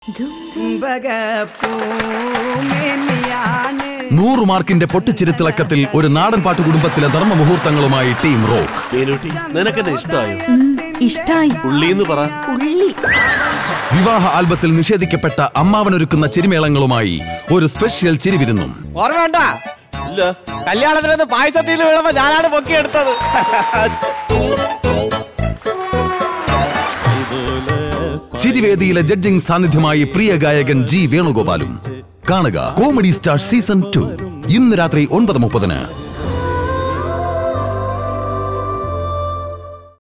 നൂറ് മാർക്കിന്റെ പൊട്ടിച്ചിരിത്തിളക്കത്തിൽ ഒരു നാടൻ പാട്ട് കുടുംബത്തിലെ ധർമ്മ മുഹൂർത്തങ്ങളുമായി ടീം റോക്ക് മീനൂട്ടി നിനക്കെന്നെ ഇഷ്ടമായോ ഇഷ്ടായി ഉള്ളീന്ന് പറ ഉള്ളി വിവാഹ ആൽബത്തിൽ നിഷേധിക്കപ്പെട്ട അമ്മാവനൊരുക്കുന്ന ചിരിമേളങ്ങളുമായി ഒരു സ്പെഷ്യൽ ചിരിവിരുന്നും ഓർമ്മ ഇല്ല കല്യാണത്തിനകത്ത് പായസത്തിൽ വീണപ്പോ ഞാനാണ് പൊക്കിയെടുത്തത് ചിരിവേദിയിലെ ജഡ്ജിംഗ് സാന്നിധ്യമായി പ്രിയ ഗായകൻ ജി വേണുഗോപാലും കാണുക കോമഡി സ്റ്റാർ സീസൺ ടു ഇന്ന് രാത്രി ഒൻപത് മുപ്പതിന്